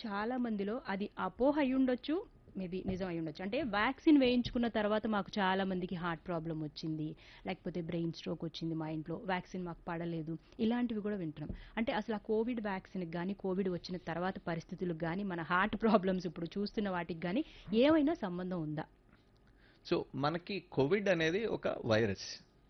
చాలా మందిలో అది అపోహ అయి ఉండొచ్చు మేబీ నిజం అయి ఉండొచ్చు అంటే వ్యాక్సిన్ వేయించుకున్న తర్వాత మాకు చాలా మందికి హార్ట్ ప్రాబ్లం వచ్చింది లేకపోతే బ్రెయిన్ స్ట్రోక్ వచ్చింది మా ఇంట్లో వ్యాక్సిన్ మాకు పడలేదు ఇలాంటివి కూడా వింటున్నాం అంటే అసలు ఆ కోవిడ్ వ్యాక్సిన్కి కానీ కోవిడ్ వచ్చిన తర్వాత పరిస్థితులకు కానీ మన హార్ట్ ప్రాబ్లమ్స్ ఇప్పుడు చూస్తున్న వాటికి కానీ ఏమైనా సంబంధం ఉందా సో మనకి కోవిడ్ అనేది ఒక వైరస్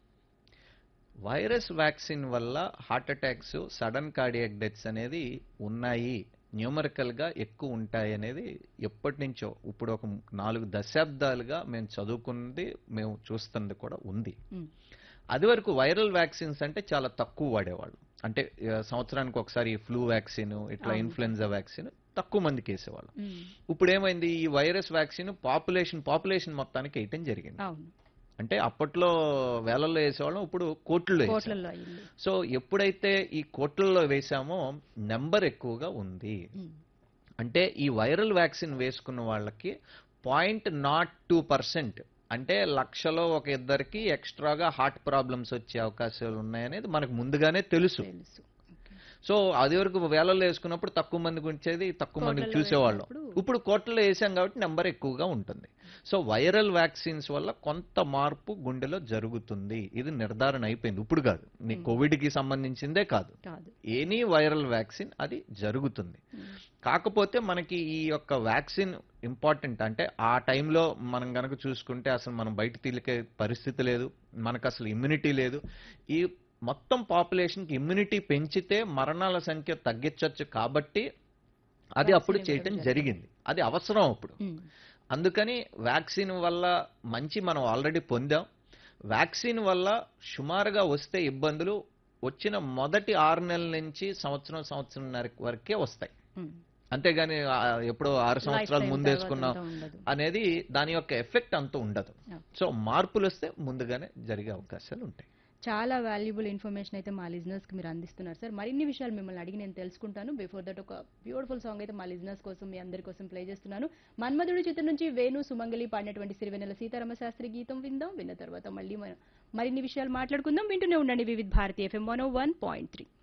వైరస్ వ్యాక్సిన్ వల్ల heart attacks sudden cardiac deaths అనేది ఉన్నాయి న్యూమరికల్గా ఎక్కువ ఉంటాయి అనేది ఎప్పటి నుంచో ఇప్పుడు ఒక నాలుగు దశాబ్దాలుగా మేము చదువుకున్నది మేము చూస్తున్నది కూడా ఉంది మ్, అది వరకు వైరల్ వ్యాక్సిన్స్ అంటే చాలా తక్కువ వాడేవాళ్ళు అంటే ఆ, సంవత్సరానికి ఒకసారి ఫ్లూ వ్యాక్సిన్ ఇట్లా అవును. ఇన్ఫ్లుయెన్జా వ్యాక్సిన్ తక్కువ మందికి వేసేవాళ్ళు మ్, ఇప్పుడు ఏమైంది ఈ వైరస్ వ్యాక్సిన్ పాపులేషన్ పాపులేషన్ మొత్తానికి వేయటం జరిగింది అవును అంటే అప్పట్లో వేలల్లో వేసేవాళ్ళం ఇప్పుడు కోట్లలో వేసాం. కోట్లలో అయింది సో ఎప్పుడైతే ఈ కోట్లలో వేసామో నెంబర్ ఎక్కువగా ఉంది మ్, అంటే ఈ వైరల్ వ్యాక్సిన్ వేసుకున్న వాళ్ళకి పాయింట్ నాట్ టూ పర్సెంట్ అంటే లక్షలో ఒక ఇద్దరికి ఎక్స్ట్రాగా హార్ట్ ప్రాబ్లమ్స్ వచ్చే అవకాశాలు ఉన్నాయనేది మనకు ముందుగానే తెలుసు తెలుసు ఓకే. సో అది వరకు వేలల్లో వేసుకున్నప్పుడు తక్కువ మందికి వచ్చేది తక్కువ మందికి కోట్లలో చూసేవాళ్ళం వేసినప్పుడు- ఇప్పుడు కోట్లలో వేసాం కాబట్టి నెంబర్ ఎక్కువగా ఉంటుంది సో వైరల్ వ్యాక్సిన్స్ వల్ల కొంత మార్పు గుండెలో జరుగుతుంది ఇది నిర్ధారణ అయిపోయింది ఇప్పుడు కాదు నీ కోవిడ్ కి సంబంధించిందే కాదు కాదు ఎనీ వైరల్ వ్యాక్సిన్ అది జరుగుతుంది మ్, కాకపోతే మనకి ఈ యొక్క వ్యాక్సిన్ ఇంపార్టెంట్ అంటే ఆ టైంలో మనం గనక చూసుకుంటే అసలు మనం బయట తిరిగే పరిస్థితి లేదు మనకు అసలు ఇమ్యూనిటీ లేదు ఈ మొత్తం పాపులేషన్కి ఇమ్యూనిటీ పెంచితే మరణాల సంఖ్య తగ్గించవచ్చు కాబట్టి అది అప్పుడు Vaccine చేయటం ఇవ్వడం జరిగింది అది అవసరం అప్పుడు మ్, అందుకని వ్యాక్సిన్ వల్ల మంచి మనం ఆల్రెడీ పొందాం వ్యాక్సిన్ వల్ల సుమారుగా వస్తే ఇబ్బందులు వచ్చిన మొదటి ఆరు నెలల నుంచి సంవత్సరం సంవత్సరంన్నర వరకే వస్తాయి మ్. అంతేగాని ఆ, ఎప్పుడో ఆరు సంవత్సరాల Lifetime ముందు తర్వాత వేసుకున్నాం అంతా ఉండదు. అనేది దాని యొక్క ఎఫెక్ట్ అంత ఉండదు Yeah. సో మార్పులు వస్తే ముందుగానే జరిగే అవకాశాలు ఉంటాయి చాలా వాల్యుబుల్ ఇన్ఫర్మేషన్ అయితే మా లిజినర్స్ కి మీరు అందిస్తున్నారు సార్ మరిన్ని విషయాలు మిమ్మల్ని అడిగి నేను తెలుసుకుంటాను బిఫోర్ దట్ ఒక బ్యూటిఫుల్ సాంగ్ అయితే మా లిజినర్స్ కోసం మీ అందరి కోసం ప్లే చేస్తున్నాను మన్మధుడి చిత్రం నుంచి వేణు సుమంగళి పాడినటువంటి సిరివెన్నెల సీతారామ శాస్త్రి గీతం విందాం విన్న తర్వాత మళ్ళీ మనం మరిన్ని విషయాలు మాట్లాడుకుందాం వింటూనే ఉండండి Vividh Bharati FM one one point three